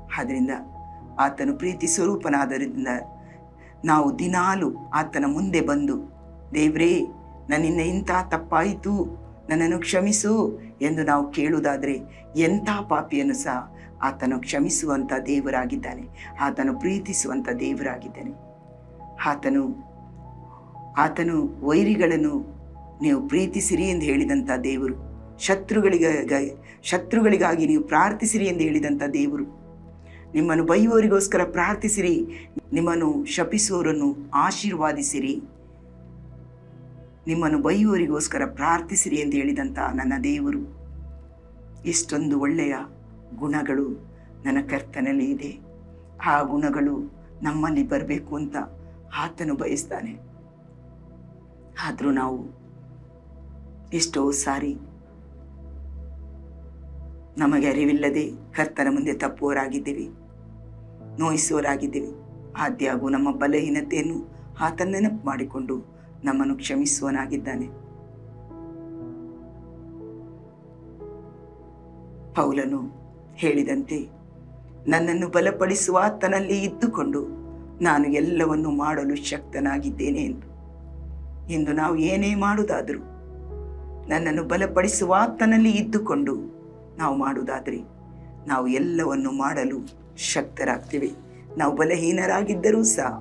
ಆದ್ದರಿಂದ ಆತನು ಪ್ರೀತಿ ಸ್ವರೂಪನಾದ್ದರಿಂದ ನಾವು ದಿನಾಲು ಆತನ ಮುಂದೆ ಬಂದು ದೇವ್ರೇ ನನ್ನಿಂದ ಇಂಥ ತಪ್ಪಾಯಿತು ನನ್ನನ್ನು ಕ್ಷಮಿಸು ಎಂದು ನಾವು ಕೇಳುವುದಾದರೆ ಎಂಥ ಪಾಪಿಯನ್ನು ಸಹ ಆತನು ಕ್ಷಮಿಸುವಂಥ ದೇವರಾಗಿದ್ದಾನೆ ಆತನು ಪ್ರೀತಿಸುವಂಥ ದೇವರಾಗಿದ್ದಾನೆ ಆತನು ಆತನು ವೈರಿಗಳನ್ನು ನೀವು ಪ್ರೀತಿಸಿರಿ ಎಂದು ಹೇಳಿದಂಥ ದೇವರು ಶತ್ರುಗಳಿಗ ಶತ್ರುಗಳಿಗಾಗಿ ನೀವು ಪ್ರಾರ್ಥಿಸಿರಿ ಎಂದು ಹೇಳಿದಂಥ ದೇವರು ನಿಮ್ಮನ್ನು ಬೈಯುವವರಿಗೋಸ್ಕರ ಪ್ರಾರ್ಥಿಸಿರಿ ನಿಮ್ಮನ್ನು ಶಪಿಸುವವರನ್ನು ಆಶೀರ್ವಾದಿಸಿರಿ ನಿಮ್ಮನ್ನು ಬೈಯುವವರಿಗೋಸ್ಕರ ಪ್ರಾರ್ಥಿಸಿರಿ ಎಂದು ಹೇಳಿದಂಥ ನನ್ನ ದೇವರು ಎಷ್ಟೊಂದು ಒಳ್ಳೆಯ ಗುಣಗಳು ನನ್ನ ಕರ್ತನಲ್ಲಿ ಇದೆ ಆ ಗುಣಗಳು ನಮ್ಮಲ್ಲಿ ಬರಬೇಕು ಅಂತ ಆತನು ಬಯಸ್ತಾನೆ ಆದರೂ ನಾವು ಎಷ್ಟೋ ಸಾರಿ ನಮಗೆ ಅರಿವಿಲ್ಲದೆ ಕರ್ತನ ಮುಂದೆ ತಪ್ಪುವರಾಗಿದ್ದೀವಿ ನೋಯಿಸುವರಾಗಿದ್ದೀವಿ ಆದ್ಯಾಗೂ ನಮ್ಮ ಬಲಹೀನತೆಯನ್ನು ಆತ ನೆನಪು ಮಾಡಿಕೊಂಡು ನಮ್ಮನ್ನು ಕ್ಷಮಿಸುವನಾಗಿದ್ದಾನೆ ಪೌಲನು ಹೇಳಿದಂತೆ ನನ್ನನ್ನು ಬಲಪಡಿಸುವ ಆತನಲ್ಲಿ ಇದ್ದುಕೊಂಡು ನಾನು ಎಲ್ಲವನ್ನು ಮಾಡಲು ಶಕ್ತನಾಗಿದ್ದೇನೆ ಎಂದು ಇಂದು ನಾವು ಏನೇ ಮಾಡುವುದಾದರೂ ನನ್ನನ್ನು ಬಲಪಡಿಸುವ ಆತನಲ್ಲಿ ಇದ್ದುಕೊಂಡು ನಾವು ಮಾಡುವುದಾದರೆ ನಾವು ಎಲ್ಲವನ್ನು ಮಾಡಲು ಶಕ್ತರಾಗ್ತೇವೆ ನಾವು ಬಲಹೀನರಾಗಿದ್ದರೂ ಸಹ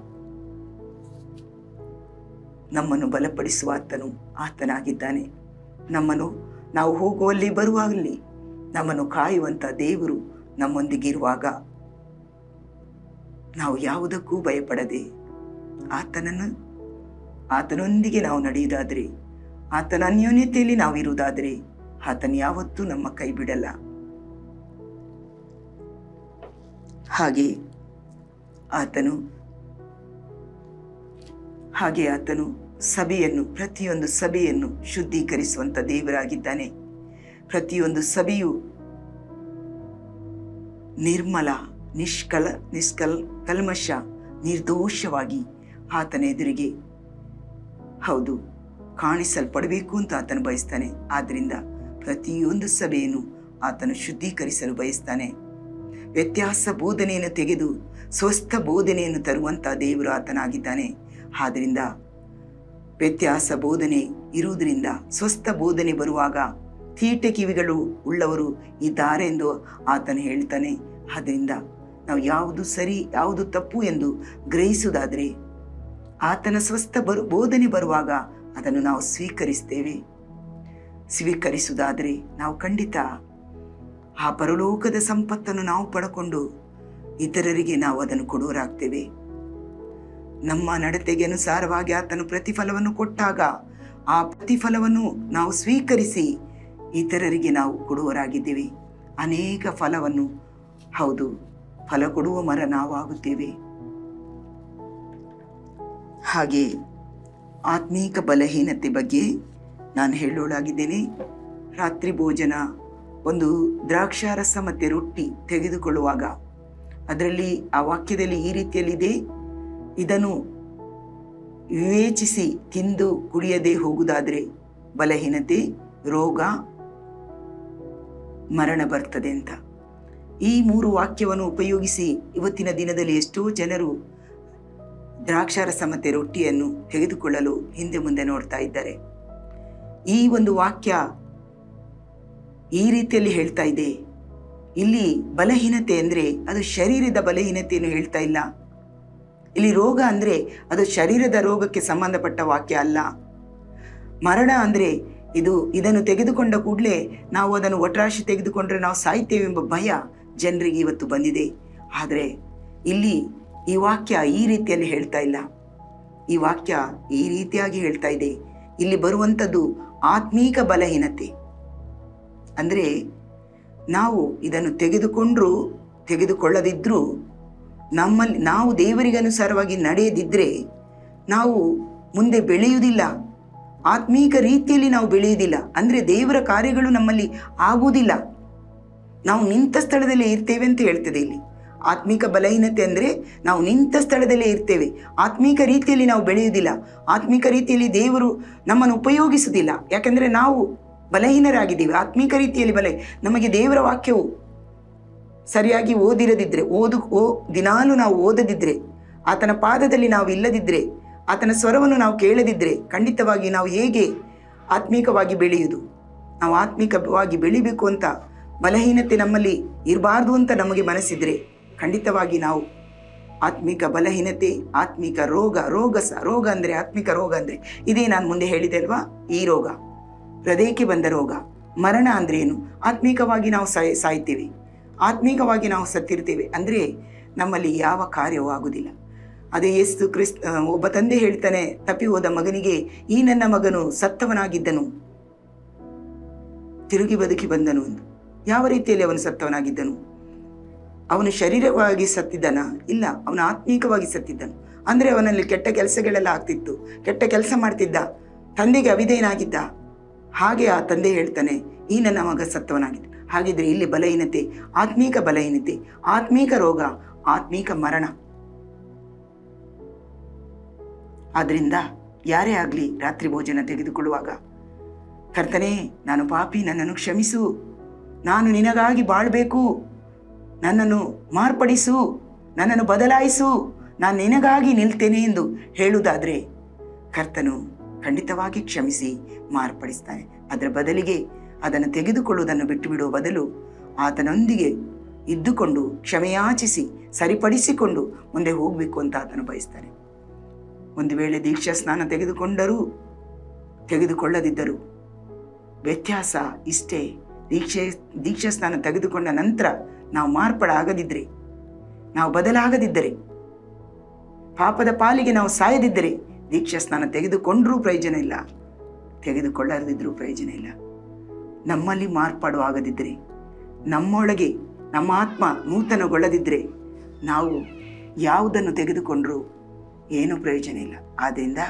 ನಮ್ಮನ್ನು ಬಲಪಡಿಸುವ ಆತನು ಆತನಾಗಿದ್ದಾನೆ ನಮ್ಮನ್ನು ನಾವು ಹೋಗುವಲ್ಲಿ ಬರುವಾಗಲಿ ನಮ್ಮನ್ನು ಕಾಯುವಂಥ ದೇವರು ನಮ್ಮೊಂದಿಗಿರುವಾಗ ನಾವು ಯಾವುದಕ್ಕೂ ಭಯಪಡದೆ ಆತನನ್ನು ಆತನೊಂದಿಗೆ ನಾವು ನಡೆಯುವುದಾದರೆ ಆತನ ಅನ್ಯೋನ್ಯತೆಯಲ್ಲಿ ನಾವು ಇರುವುದಾದರೆ ಆತನು ಯಾವತ್ತೂ ನಮ್ಮ ಕೈ ಬಿಡಲ್ಲ ಹಾಗೆ ಆತನು ಹಾಗೆ ಆತನು ಸಭೆಯನ್ನು ಪ್ರತಿಯೊಂದು ಸಭೆಯನ್ನು ಶುದ್ಧೀಕರಿಸುವಂಥ ದೇವರಾಗಿದ್ದಾನೆ ಪ್ರತಿಯೊಂದು ಸಭೆಯು ನಿರ್ಮಲ ನಿಷ್ಕಲ ನಿಷ್ಕಲ್ ಕಲ್ಮಶ ನಿರ್ದೋಷವಾಗಿ ಆತನ ಎದುರಿಗೆ ಹೌದು ಕಾಣಿಸಲ್ಪಡಬೇಕು ಅಂತ ಆತನು ಬಯಸ್ತಾನೆ ಆದ್ದರಿಂದ ಪ್ರತಿಯೊಂದು ಸಭೆಯನ್ನು ಆತನು ಶುದ್ಧೀಕರಿಸಲು ಬಯಸ್ತಾನೆ ವ್ಯತ್ಯಾಸ ಬೋಧನೆಯನ್ನು ತೆಗೆದು ಸ್ವಸ್ಥ ಬೋಧನೆಯನ್ನು ತರುವಂಥ ದೇವರು ಆತನಾಗಿದ್ದಾನೆ ಆದ್ದರಿಂದ ವ್ಯತ್ಯಾಸ ಬೋಧನೆ ಇರುವುದರಿಂದ ಸ್ವಸ್ಥ ಬೋಧನೆ ಬರುವಾಗ ತೀಟೆ ಕಿವಿಗಳು ಉಳ್ಳವರು ಇದ್ದಾರೆ ಎಂದು ಆತನು ಹೇಳ್ತಾನೆ ಆದ್ದರಿಂದ ನಾವು ಯಾವುದು ಸರಿ ಯಾವುದು ತಪ್ಪು ಎಂದು ಗ್ರಹಿಸುವುದಾದರೆ ಆತನ ಸ್ವಸ್ಥ ಬರು ಬೋಧನೆ ಬರುವಾಗ ಅದನ್ನು ನಾವು ಸ್ವೀಕರಿಸ್ತೇವೆ ಸ್ವೀಕರಿಸುವುದಾದರೆ ನಾವು ಖಂಡಿತ ಆ ಪರಲೋಕದ ಸಂಪತ್ತನ್ನು ನಾವು ಪಡ್ಕೊಂಡು ಇತರರಿಗೆ ನಾವು ಅದನ್ನು ಕೊಡುವರಾಗ್ತೇವೆ ನಮ್ಮ ನಡತೆಗೆ ಅನುಸಾರವಾಗಿ ಆತನು ಪ್ರತಿಫಲವನ್ನು ಕೊಟ್ಟಾಗ ಆ ಪ್ರತಿಫಲವನ್ನು ನಾವು ಸ್ವೀಕರಿಸಿ ಇತರರಿಗೆ ನಾವು ಕೊಡುವರಾಗಿದ್ದೇವೆ ಅನೇಕ ಫಲವನ್ನು ಹೌದು ಫಲ ಕೊಡುವ ಮರ ನಾವಾಗುತ್ತೇವೆ ಹಾಗೆ ಆತ್ಮೀಕ ಬಲಹೀನತೆ ಬಗ್ಗೆ ನಾನು ಹೇಳೋಳಾಗಿದ್ದೇನೆ ರಾತ್ರಿ ಭೋಜನ ಒಂದು ದ್ರಾಕ್ಷಾರಸ ಮತ್ತು ರೊಟ್ಟಿ ತೆಗೆದುಕೊಳ್ಳುವಾಗ ಅದರಲ್ಲಿ ಆ ವಾಕ್ಯದಲ್ಲಿ ಈ ರೀತಿಯಲ್ಲಿದೆ ಇದನ್ನು ವಿವೇಚಿಸಿ ತಿಂದು ಕುಡಿಯದೆ ಹೋಗುವುದಾದರೆ ಬಲಹೀನತೆ ರೋಗ ಮರಣ ಬರ್ತದೆ ಅಂತ ಈ ಮೂರು ವಾಕ್ಯವನ್ನು ಉಪಯೋಗಿಸಿ ಇವತ್ತಿನ ದಿನದಲ್ಲಿ ಎಷ್ಟೋ ಜನರು ದ್ರಾಕ್ಷಾರಸ ಮತ್ತು ರೊಟ್ಟಿಯನ್ನು ತೆಗೆದುಕೊಳ್ಳಲು ಹಿಂದೆ ಮುಂದೆ ನೋಡ್ತಾ ಇದ್ದಾರೆ ಈ ಒಂದು ವಾಕ್ಯ ಈ ರೀತಿಯಲ್ಲಿ ಹೇಳ್ತಾ ಇದೆ ಇಲ್ಲಿ ಬಲಹೀನತೆ ಅಂದರೆ ಅದು ಶರೀರದ ಬಲಹೀನತೆಯನ್ನು ಹೇಳ್ತಾ ಇಲ್ಲ ಇಲ್ಲಿ ರೋಗ ಅಂದರೆ ಅದು ಶರೀರದ ರೋಗಕ್ಕೆ ಸಂಬಂಧಪಟ್ಟ ವಾಕ್ಯ ಅಲ್ಲ ಮರಣ ಅಂದರೆ ಇದು ಇದನ್ನು ತೆಗೆದುಕೊಂಡ ಕೂಡಲೇ ನಾವು ಅದನ್ನು ಒಟ್ರಾಶಿ ತೆಗೆದುಕೊಂಡ್ರೆ ನಾವು ಸಾಯ್ತೇವೆ ಎಂಬ ಭಯ ಜನರಿಗೆ ಇವತ್ತು ಬಂದಿದೆ ಆದರೆ ಇಲ್ಲಿ ಈ ವಾಕ್ಯ ಈ ರೀತಿಯಲ್ಲಿ ಹೇಳ್ತಾ ಇಲ್ಲ ಈ ವಾಕ್ಯ ಈ ರೀತಿಯಾಗಿ ಹೇಳ್ತಾ ಇದೆ ಇಲ್ಲಿ ಬರುವಂಥದ್ದು ಆತ್ಮೀಕ ಬಲಹೀನತೆ ಅಂದರೆ ನಾವು ಇದನ್ನು ತೆಗೆದುಕೊಂಡ್ರೂ ತೆಗೆದುಕೊಳ್ಳದಿದ್ದರೂ ನಮ್ಮಲ್ಲಿ ನಾವು ದೇವರಿಗನುಸಾರವಾಗಿ ನಡೆಯದಿದ್ದರೆ ನಾವು ಮುಂದೆ ಬೆಳೆಯುವುದಿಲ್ಲ ಆತ್ಮೀಕ ರೀತಿಯಲ್ಲಿ ನಾವು ಬೆಳೆಯುವುದಿಲ್ಲ ಅಂದರೆ ದೇವರ ಕಾರ್ಯಗಳು ನಮ್ಮಲ್ಲಿ ಆಗುವುದಿಲ್ಲ ನಾವು ನಿಂತ ಸ್ಥಳದಲ್ಲೇ ಇರ್ತೇವೆ ಅಂತ ಹೇಳ್ತದೆ ಇಲ್ಲಿ ಆತ್ಮಿಕ ಬಲಹೀನತೆ ಅಂದರೆ ನಾವು ನಿಂತ ಸ್ಥಳದಲ್ಲೇ ಇರ್ತೇವೆ ಆತ್ಮಿಕ ರೀತಿಯಲ್ಲಿ ನಾವು ಬೆಳೆಯುವುದಿಲ್ಲ ಆತ್ಮಿಕ ರೀತಿಯಲ್ಲಿ ದೇವರು ನಮ್ಮನ್ನು ಉಪಯೋಗಿಸುವುದಿಲ್ಲ ಯಾಕಂದರೆ ನಾವು ಬಲಹೀನರಾಗಿದ್ದೀವಿ ಆತ್ಮಿಕ ರೀತಿಯಲ್ಲಿ ಬಲ ನಮಗೆ ದೇವರ ವಾಕ್ಯವು ಸರಿಯಾಗಿ ಓದಿರದಿದ್ದರೆ ಓದು ಓ ದಿನಾಲೂ ನಾವು ಓದದಿದ್ದರೆ ಆತನ ಪಾದದಲ್ಲಿ ನಾವು ಇಲ್ಲದಿದ್ದರೆ ಆತನ ಸ್ವರವನ್ನು ನಾವು ಕೇಳದಿದ್ದರೆ ಖಂಡಿತವಾಗಿ ನಾವು ಹೇಗೆ ಆತ್ಮೀಕವಾಗಿ ಬೆಳೆಯುವುದು ನಾವು ಆತ್ಮಿಕವಾಗಿ ಬೆಳಿಬೇಕು ಅಂತ ಬಲಹೀನತೆ ನಮ್ಮಲ್ಲಿ ಇರಬಾರ್ದು ಅಂತ ನಮಗೆ ಮನಸ್ಸಿದ್ರೆ ಖಂಡಿತವಾಗಿ ನಾವು ಆತ್ಮಿಕ ಬಲಹೀನತೆ ಆತ್ಮಿಕ ರೋಗ ರೋಗ ಸ ರೋಗ ಅಂದರೆ ಆತ್ಮಿಕ ರೋಗ ಅಂದರೆ ಇದೇ ನಾನು ಮುಂದೆ ಹೇಳಿದೆ ಅಲ್ವಾ ಈ ರೋಗ ಹೃದಯಕ್ಕೆ ಬಂದ ರೋಗ ಮರಣ ಅಂದ್ರೆ ಏನು ಆತ್ಮಿಕವಾಗಿ ನಾವು ಸಾಯ್ ಸಾಯ್ತೇವೆ ಆತ್ಮಿಕವಾಗಿ ನಾವು ಸತ್ತಿರ್ತೇವೆ ಅಂದರೆ ನಮ್ಮಲ್ಲಿ ಯಾವ ಕಾರ್ಯವೂ ಆಗುವುದಿಲ್ಲ ಅದೇ ಯೇಸು ಕ್ರಿಸ್ತ ಒಬ್ಬ ತಂದೆ ಹೇಳ್ತಾನೆ ತಪ್ಪಿ ಹೋದ ಮಗನಿಗೆ ಈ ನನ್ನ ಮಗನು ಸತ್ತವನಾಗಿದ್ದನು ತಿರುಗಿ ಬದುಕಿ ಬಂದನು ಎಂದು ಯಾವ ರೀತಿಯಲ್ಲಿ ಅವನು ಸತ್ತವನಾಗಿದ್ದನು ಅವನು ಶಾರೀರವಾಗಿ ಸತ್ತಿದ್ದನ ಇಲ್ಲ ಅವನು ಆತ್ಮೀಕವಾಗಿ ಸತ್ತಿದ್ದನು ಅಂದರೆ ಅವನಲ್ಲಿ ಕೆಟ್ಟ ಕೆಲಸಗಳೆಲ್ಲ ಆಗ್ತಿತ್ತು ಕೆಟ್ಟ ಕೆಲಸ ಮಾಡ್ತಿದ್ದ ತಂದೆಗೆ ಅವಿಧೇಯನಾಗಿದ್ದ ಹಾಗೆ ಆ ತಂದೆ ಹೇಳ್ತಾನೆ ಈ ನನ್ನ ಮಗ ಸತ್ತವನಾಗಿದ್ದ ಹಾಗಿದ್ರೆ ಇಲ್ಲಿ ಬಲಹೀನತೆ ಆತ್ಮೀಕ ಬಲಹೀನತೆ ಆತ್ಮೀಕ ರೋಗ ಆತ್ಮೀಕ ಮರಣ ಆದ್ರಿಂದ ಯಾರೇ ಆಗಲಿ ರಾತ್ರಿ ಭೋಜನ ತೆಗೆದುಕೊಳ್ಳುವಾಗ ಕರ್ತನೇ ನಾನು ಪಾಪಿ ನನ್ನನ್ನು ಕ್ಷಮಿಸು ನಾನು ನಿನಗಾಗಿ ಬಾಳ್ಬೇಕು ನನ್ನನ್ನು ಮಾರ್ಪಡಿಸು ನನ್ನನ್ನು ಬದಲಾಯಿಸು ನಾನು ನಿನಗಾಗಿ ನಿಲ್ತೇನೆ ಎಂದು ಹೇಳುವುದಾದರೆ ಕರ್ತನು ಖಂಡಿತವಾಗಿ ಕ್ಷಮಿಸಿ ಮಾರ್ಪಡಿಸ್ತಾನೆ ಅದರ ಬದಲಿಗೆ ಅದನ್ನು ತೆಗೆದುಕೊಳ್ಳುವುದನ್ನು ಬಿಟ್ಟು ಬಿಡುವ ಬದಲು ಆತನೊಂದಿಗೆ ಇದ್ದುಕೊಂಡು ಕ್ಷಮೆಯಾಚಿಸಿ ಸರಿಪಡಿಸಿಕೊಂಡು ಮುಂದೆ ಹೋಗಬೇಕು ಅಂತ ಆತನು ಬಯಸ್ತಾನೆ ಒಂದು ವೇಳೆ ದೀಕ್ಷಾ ಸ್ನಾನ ತೆಗೆದುಕೊಂಡರೂ ತೆಗೆದುಕೊಳ್ಳದಿದ್ದರು ವ್ಯತ್ಯಾಸ ಇಷ್ಟೇ ದೀಕ್ಷೆ ದೀಕ್ಷಾ ಸ್ನಾನ ತೆಗೆದುಕೊಂಡ ನಂತರ ನಾವು ಮಾರ್ಪಾಡಾಗದಿದ್ದರೆ ನಾವು ಬದಲಾಗದಿದ್ದರೆ ಪಾಪದ ಪಾಲಿಗೆ ನಾವು ಸಾಯದಿದ್ದರೆ ದೀಕ್ಷಾ ಸ್ನಾನ ತೆಗೆದುಕೊಂಡರೂ ಪ್ರಯೋಜನ ಇಲ್ಲ ತೆಗೆದುಕೊಳ್ಳದಿದ್ರೂ ಪ್ರಯೋಜನ ಇಲ್ಲ ನಮ್ಮಲ್ಲಿ ಮಾರ್ಪಾಡು ಆಗದಿದ್ದರೆ ನಮ್ಮೊಳಗೆ ನಮ್ಮ ಆತ್ಮ ನೂತನಗೊಳ್ಳದಿದ್ದರೆ ನಾವು ಯಾವುದನ್ನು ತೆಗೆದುಕೊಂಡರೂ ಏನೂ ಪ್ರಯೋಜನ ಇಲ್ಲ ಆದ್ದರಿಂದ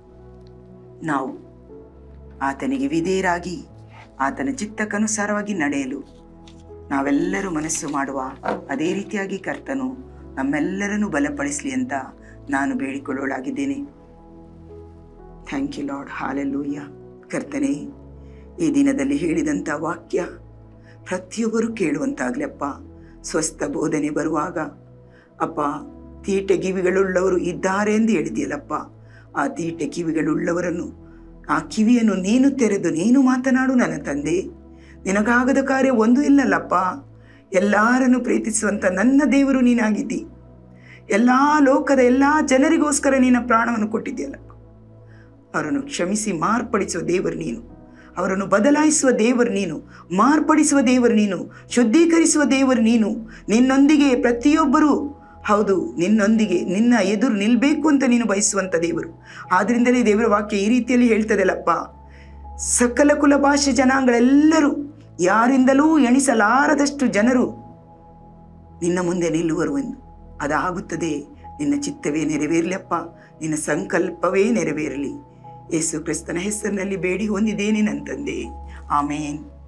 ನಾವು ಆತನಿಗೆ ವಿಧೇಯರಾಗಿ ಆತನ ಚಿತ್ತಕ್ಕನುಸಾರವಾಗಿ ನಡೆಯಲು ನಾವೆಲ್ಲರೂ ಮನಸ್ಸು ಮಾಡುವ ಅದೇ ರೀತಿಯಾಗಿ ಕರ್ತನು ನಮ್ಮೆಲ್ಲರನ್ನು ಬಲಪಡಿಸಲಿ ಅಂತ ನಾನು ಬೇಡಿಕೊಳ್ಳೋಳಾಗಿದ್ದೇನೆ ಥ್ಯಾಂಕ್ ಯು ಲಾರ್ಡ್ ಹಾಲೆಲ್ಲೂಯ್ಯ ಕರ್ತನೆ ಈ ದಿನದಲ್ಲಿ ಹೇಳಿದಂಥ ವಾಕ್ಯ ಪ್ರತಿಯೊಬ್ಬರು ಕೇಳುವಂತಾಗಲಿ ಅಪ್ಪ ಸ್ವಸ್ಥ ಬೋಧನೆ ಬರುವಾಗ ಅಪ್ಪ ತೀಟೆ ಕಿವಿಗಳುಳ್ಳವರು ಇದ್ದಾರೆ ಎಂದು ಹೇಳಿದೆಯಲ್ಲಪ್ಪ ಆ ತೀಟೆ ಕಿವಿಗಳುಳ್ಳವರನ್ನು ಆ ಕಿವಿಯನ್ನು ನೀನು ತೆರೆದು ನೀನು ಮಾತನಾಡು ನನ್ನ ತಂದೆ ನಿನಗಾಗದ ಕಾರ್ಯ ಒಂದು ಇಲ್ಲಲ್ಲಪ್ಪ ಎಲ್ಲರನ್ನು ಪ್ರೀತಿಸುವಂಥ ನನ್ನ ದೇವರು ನೀನಾಗಿದ್ದಿ ಎಲ್ಲ ಲೋಕದ ಎಲ್ಲ ಜನರಿಗೋಸ್ಕರ ನಿನ್ನ ಪ್ರಾಣವನ್ನು ಕೊಟ್ಟಿದ್ದೀಯಲ್ಲಪ್ಪ ಅವರನ್ನು ಕ್ಷಮಿಸಿ ಮಾರ್ಪಡಿಸುವ ದೇವರು ನೀನು ಅವರನ್ನು ಬದಲಾಯಿಸುವ ದೇವರು ನೀನು ಮಾರ್ಪಡಿಸುವ ದೇವರು ನೀನು ಶುದ್ಧೀಕರಿಸುವ ದೇವರು ನೀನು ನಿನ್ನೊಂದಿಗೆ ಪ್ರತಿಯೊಬ್ಬರೂ ಹೌದು ನಿನ್ನೊಂದಿಗೆ ನಿನ್ನ ಎದುರು ನಿಲ್ಲಬೇಕು ಅಂತ ನೀನು ಬಯಸುವಂಥ ದೇವರು ಆದ್ರಿಂದಲೇ ದೇವರ ವಾಕ್ಯ ಈ ರೀತಿಯಲ್ಲಿ ಹೇಳ್ತದಲ್ಲಪ್ಪ ಸಕಲ ಕುಲ ಭಾಷೆ ಜನಾಂಗಳೆಲ್ಲರೂ ಯಾರಿಂದಲೂ ಎಣಿಸಲಾರದಷ್ಟು ಜನರು ನಿನ್ನ ಮುಂದೆ ನಿಲ್ಲುವರು ಎಂದು ಅದಾಗುತ್ತದೆ ನಿನ್ನ ಚಿತ್ತವೇ ನೆರವೇರಲಪ್ಪ ನಿನ್ನ ಸಂಕಲ್ಪವೇ ನೆರವೇರಲಿ ಯೇಸು ಕ್ರಿಸ್ತನ ಹೆಸರಿನಲ್ಲಿ ಬೇಡಿ ಹೊಂದಿದ್ದೇನೆ ನನ್ನ ತಂದೆ ಆಮೇನ್